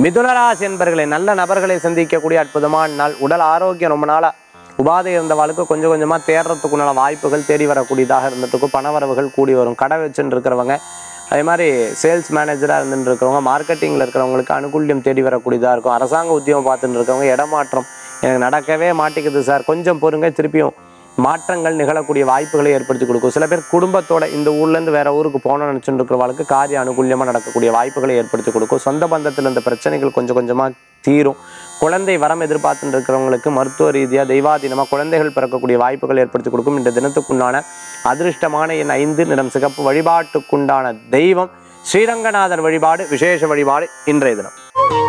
மிதுனராசி என்பர்களை நல்ல நபர்களை சந்திக்கக்கூடிய அற்புதமான நாள் உடல் ஆரோக்கியம் ரொம்ப நாளா உபாதை இருந்தவாளுக்கு கொஞ்சம் கொஞ்சமாக தேடுறதுக்குண்டான வாய்ப்புகள் தேடி வரக்கூடியதாக இருந்துட்டு இருக்கும் பணவரவுகள் கூடி வரும் கடை வச்சுட்டு இருக்கிறவங்க அதே மாதிரி சேல்ஸ் மேனேஜராக இருந்துட்டு இருக்கிறவங்க மார்க்கெட்டிங்கில் இருக்கிறவங்களுக்கு அனுகூல்யம் தேடி வரக்கூடியதாக இருக்கும் அரசாங்க உத்தியோகம் பார்த்துட்டு இருக்கவங்க இடமாற்றம் எனக்கு நடக்கவே மாட்டேங்குது சார் கொஞ்சம் பொறுங்க திருப்பியும் மாற்றங்கள் நிகழக்கூடிய வாய்ப்புகளை ஏற்படுத்தி கொடுக்கும் சில பேர் குடும்பத்தோட இந்த ஊர்லேருந்து வேற ஊருக்கு போகணும்னு நினச்சிட்டு இருக்கிறவங்களுக்கு காரிய அனுகூல்யமாக நடக்கக்கூடிய வாய்ப்புகளை ஏற்படுத்தி கொடுக்கும் சொந்த பந்தத்தில் இந்த பிரச்சனைகள் கொஞ்சம் கொஞ்சமாக தீரும் குழந்தை வரம் எதிர்பார்த்துட்டு இருக்கிறவங்களுக்கு மருத்துவ ரீதியாக தெய்வாதீனமாக குழந்தைகள் பிறக்கக்கூடிய வாய்ப்புகள் ஏற்படுத்தி கொடுக்கும் இந்த தினத்துக்குண்டான அதிர்ஷ்டமான என் ஐந்து நிறம் சிகப்பு வழிபாட்டுக்குண்டான தெய்வம் ஸ்ரீரங்கநாதர் வழிபாடு விசேஷ வழிபாடு இன்றைய தினம்